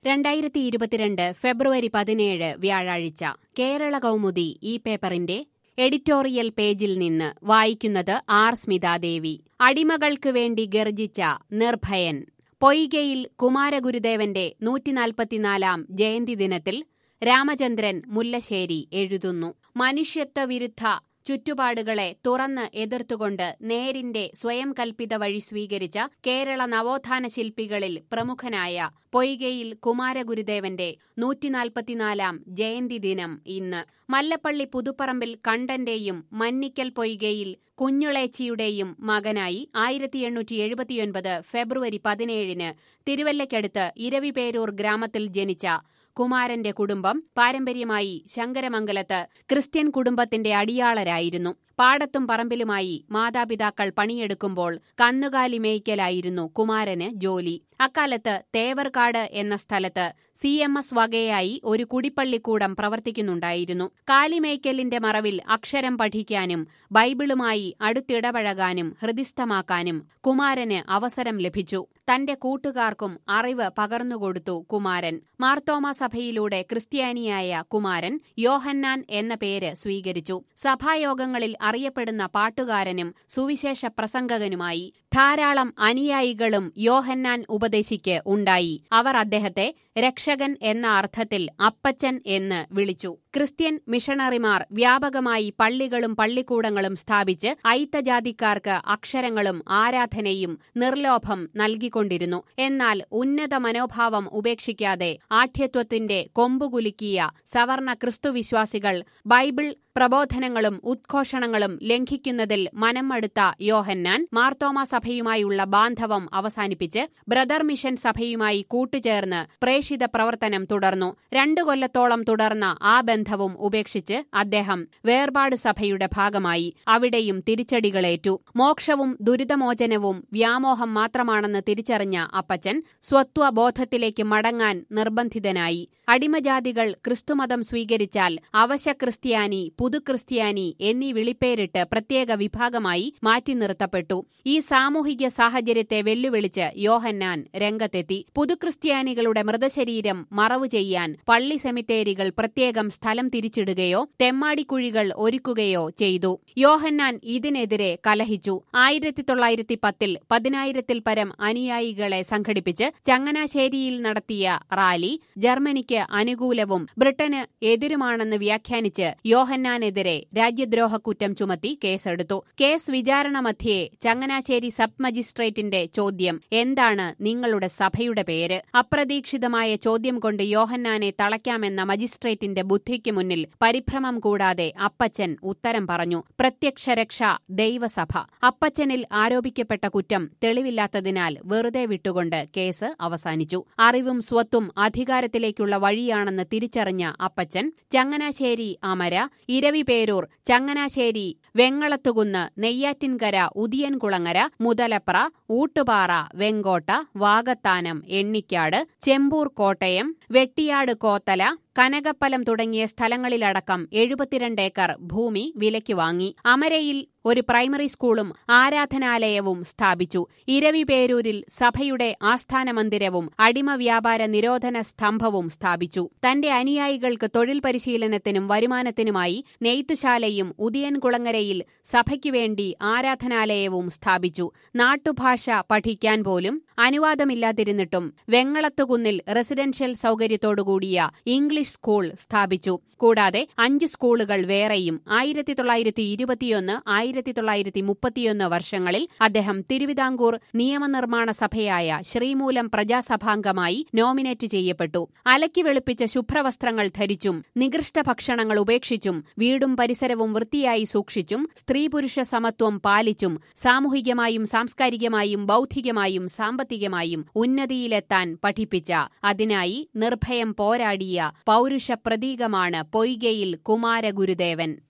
രണ്ടായിരത്തി ഇരുപത്തിരണ്ട് ഫെബ്രുവരി പതിനേഴ് വ്യാഴാഴ്ച കേരള കൗമുദി ഈ പേപ്പറിന്റെ എഡിറ്റോറിയൽ പേജിൽ നിന്ന് വായിക്കുന്നത് ആർ സ്മിതാദേവി അടിമകൾക്ക് വേണ്ടി ഗർജിച്ച നിർഭയൻ പൊയ്കയിൽ കുമാരഗുരുദേവന്റെ നൂറ്റിനാൽപ്പത്തിനാലാം ജയന്തി ദിനത്തിൽ രാമചന്ദ്രൻ മുല്ലശ്ശേരി എഴുതുന്നു മനുഷ്യത്വ വിരുദ്ധ ചുറ്റുപാടുകളെ തുറന്ന് എതിർത്തുകൊണ്ട് നേരിന്റെ സ്വയം കൽപ്പിത വഴി സ്വീകരിച്ച കേരള നവോത്ഥാന ശില്പികളിൽ പ്രമുഖനായ പൊയ്കയിൽ കുമാരഗുരുദേവന്റെ നൂറ്റിനാൽപ്പത്തിനാലാം ജയന്തി ദിനം ഇന്ന് മല്ലപ്പള്ളി പുതുപ്പറമ്പിൽ കണ്ടന്റെയും മന്നിക്കൽ പൊയ്കയിൽ കുഞ്ഞുളേച്ചിയുടെയും മകനായി ആയിരത്തി എണ്ണൂറ്റി എഴുപത്തിയൊൻപത് ഫെബ്രുവരി പതിനേഴിന് തിരുവല്ലയ്ക്കടുത്ത് ഇരവിപേരൂർ ഗ്രാമത്തിൽ ജനിച്ച കുമാരന്റെ കുടുംബം പാരമ്പര്യമായി ശങ്കരമംഗലത്ത് ക്രിസ്ത്യൻ കുടുംബത്തിന്റെ അടിയാളരായിരുന്നു പാടത്തും പറമ്പിലുമായി മാതാപിതാക്കൾ പണിയെടുക്കുമ്പോൾ കന്നുകാലി മേയ്ക്കലായിരുന്നു കുമാരന് ജോലി അക്കാലത്ത് തേവർകാട് എന്ന സ്ഥലത്ത് സി എം എസ് വകയായി ഒരു കുടിപ്പള്ളിക്കൂടം പ്രവർത്തിക്കുന്നുണ്ടായിരുന്നു കാലിമേയ്ക്കലിന്റെ മറവിൽ അക്ഷരം പഠിക്കാനും ബൈബിളുമായി അടുത്തിടപഴകാനും ഹൃദിസ്ഥമാക്കാനും കുമാരന് അവസരം ലഭിച്ചു തന്റെ കൂട്ടുകാർക്കും അറിവ് പകർന്നുകൊടുത്തു കുമാരൻ മാർത്തോമ സഭയിലൂടെ ക്രിസ്ത്യാനിയായ കുമാരൻ യോഹന്നാൻ എന്ന പേര് സ്വീകരിച്ചു സഭായോഗങ്ങളിൽ അറിയപ്പെടുന്ന പാട്ടുകാരനും സുവിശേഷ പ്രസംഗകനുമായി ധാരാളം അനുയായികളും യോഹന്നാൻ ഉപദേശിക്ക് ഉണ്ടായി അവർ അദ്ദേഹത്തെ രക്ഷകൻ എന്ന അർത്ഥത്തിൽ അപ്പച്ചൻ എന്ന് വിളിച്ചു ക്രിസ്ത്യൻ മിഷണറിമാർ വ്യാപകമായി പള്ളികളും പള്ളിക്കൂടങ്ങളും സ്ഥാപിച്ച് അയിത്തജാതിക്കാർക്ക് അക്ഷരങ്ങളും ആരാധനയും നിർലോഭം നൽകിക്കൊണ്ടിരുന്നു എന്നാൽ ഉന്നത മനോഭാവം ഉപേക്ഷിക്കാതെ ആഠ്യത്വത്തിന്റെ കൊമ്പുകുലുക്കിയ സവർണ ക്രിസ്തുവിശ്വാസികൾ ബൈബിൾ പ്രബോധനങ്ങളും ഉദ്ഘോഷണങ്ങളും ലംഘിക്കുന്നതിൽ മനംമടുത്ത യോഹന്നാൻ മാർത്തോമ സഭയുമായുള്ള ബാന്ധവം അവസാനിപ്പിച്ച് ബ്രദർ മിഷൻ സഭയുമായി കൂട്ടുചേർന്ന് പ്രേഷിത പ്രവർത്തനം തുടർന്നു രണ്ടു കൊല്ലത്തോളം തുടർന്ന ആ ബന്ധവും ഉപേക്ഷിച്ച് അദ്ദേഹം വേർപാട് സഭയുടെ ഭാഗമായി അവിടെയും തിരിച്ചടികളേറ്റു മോക്ഷവും ദുരിതമോചനവും വ്യാമോഹം മാത്രമാണെന്ന് തിരിച്ചറിഞ്ഞ അപ്പച്ചൻ സ്വത്വബോധത്തിലേക്ക് മടങ്ങാൻ നിർബന്ധിതനായി അടിമജാതികൾ ക്രിസ്തുമതം സ്വീകരിച്ചാൽ അവശ ക്രിസ്ത്യാനി പുതുക്രിസ്ത്യാനി എന്നീ വിളിപ്പേരിട്ട് പ്രത്യേക വിഭാഗമായി മാറ്റി നിർത്തപ്പെട്ടു ഈ സാമൂഹിക സാഹചര്യത്തെ വെല്ലുവിളിച്ച് യോഹന്നാൻ രംഗത്തെത്തി പുതുക്രിസ്ത്യാനികളുടെ മൃതശരീരം മറവു ചെയ്യാൻ പള്ളി സെമിത്തേരികൾ പ്രത്യേകം സ്ഥലം തിരിച്ചിടുകയോ തെമ്മാടിക്കുഴികൾ ഒരുക്കുകയോ ചെയ്തു യോഹന്നാൻ ഇതിനെതിരെ കലഹിച്ചു ആയിരത്തി തൊള്ളായിരത്തി പത്തിൽ പതിനായിരത്തിൽ പരം അനുയായികളെ സംഘടിപ്പിച്ച് ചങ്ങനാശ്ശേരിയിൽ നടത്തിയ റാലി ജർമ്മനിക്ക് അനുകൂലവും ബ്രിട്ടന് എതിരുമാണെന്ന് വ്യാഖ്യാനിച്ച് യോഹന്നാനെതിരെ രാജ്യദ്രോഹ കുറ്റം ചുമത്തി കേസെടുത്തു കേസ് വിചാരണ മധ്യേ ചങ്ങനാശ്ശേരി സബ് മജിസ്ട്രേറ്റിന്റെ ചോദ്യം എന്താണ് നിങ്ങളുടെ സഭയുടെ പേര് അപ്രതീക്ഷിതമായ ചോദ്യം കൊണ്ട് യോഹന്നാനെ തളയ്ക്കാമെന്ന മജിസ്ട്രേറ്റിന്റെ ബുദ്ധിക്ക് മുന്നിൽ പരിഭ്രമം കൂടാതെ അപ്പച്ചൻ ഉത്തരം പറഞ്ഞു പ്രത്യക്ഷ രക്ഷ ദൈവസഭ അപ്പച്ചനിൽ ആരോപിക്കപ്പെട്ട കുറ്റം തെളിവില്ലാത്തതിനാൽ വെറുതെ വിട്ടുകൊണ്ട് കേസ് അവസാനിച്ചു അറിവും സ്വത്തും അധികാരത്തിലേക്കുള്ള വഴിയാണെന്ന് തിരിച്ചറിഞ്ഞ അപ്പച്ചൻ ചങ്ങനാശ്ശേരി അമര ഇരവിപേരൂർ ചങ്ങനാശ്ശേരി വെങ്ങളത്തുകുന്ന് നെയ്യാറ്റിൻകര ഉദിയൻകുളങ്ങര മുതലപ്ര ഊട്ടുപാറ വെങ്കോട്ട വാകത്താനം എണ്ണിക്കാട് ചെമ്പൂർ കോട്ടയം വെട്ടിയാട് കോത്തല കനകപ്പലം തുടങ്ങിയ സ്ഥലങ്ങളിലടക്കം എഴുപത്തിരണ്ട് ഏക്കർ ഭൂമി വിലയ്ക്ക് വാങ്ങി അമരയിൽ ഒരു പ്രൈമറി സ്കൂളും ആരാധനാലയവും സ്ഥാപിച്ചു ഇരവിപേരൂരിൽ സഭയുടെ ആസ്ഥാന മന്ദിരവും അടിമ വ്യാപാര നിരോധന സ്തംഭവും സ്ഥാപിച്ചു തന്റെ അനുയായികൾക്ക് തൊഴിൽ പരിശീലനത്തിനും വരുമാനത്തിനുമായി നെയ്ത്തുശാലയും ഉദിയൻകുളങ്ങരയിൽ സഭയ്ക്കു വേണ്ടി ആരാധനാലയവും സ്ഥാപിച്ചു നാട്ടുഭാഷ പഠിക്കാൻ പോലും അനുവാദമില്ലാതിരുന്നിട്ടും വെങ്ങളത്തുകുന്നിൽ റെസിഡൻഷ്യൽ സൗകര്യത്തോടുകൂടിയ ഇംഗ്ലീഷ് സ്കൂൾ സ്ഥാപിച്ചു കൂടാതെ അഞ്ച് സ്കൂളുകൾ വേറെയും ആയിരത്തി തൊള്ളായിരത്തി ഇരുപത്തിയൊന്ന് ആയിരത്തി തൊള്ളായിരത്തി മുപ്പത്തിയൊന്ന് വർഷങ്ങളിൽ അദ്ദേഹം തിരുവിതാംകൂർ നിയമനിർമ്മാണ സഭയായ ശ്രീമൂലം പ്രജാസഭാംഗമായി നോമിനേറ്റ് ചെയ്യപ്പെട്ടു അലക്കി വെളുപ്പിച്ച ശുഭ്രവസ്ത്രങ്ങൾ ധരിച്ചും നികൃഷ്ട ഭക്ഷണങ്ങൾ ഉപേക്ഷിച്ചും വീടും പരിസരവും വൃത്തിയായി സൂക്ഷിച്ചും സ്ത്രീ പുരുഷ സമത്വം പാലിച്ചും സാമൂഹികമായും സാംസ്കാരികമായും ബൌദ്ധികമായും സാമ്പത്തികമായും ഉന്നതിയിലെത്താൻ പഠിപ്പിച്ച അതിനായി നിർഭയം പോരാടിയ പൗരുഷ പ്രതീകമാണ് പൊയ്കയിൽ കുമാരഗുരുദേവൻ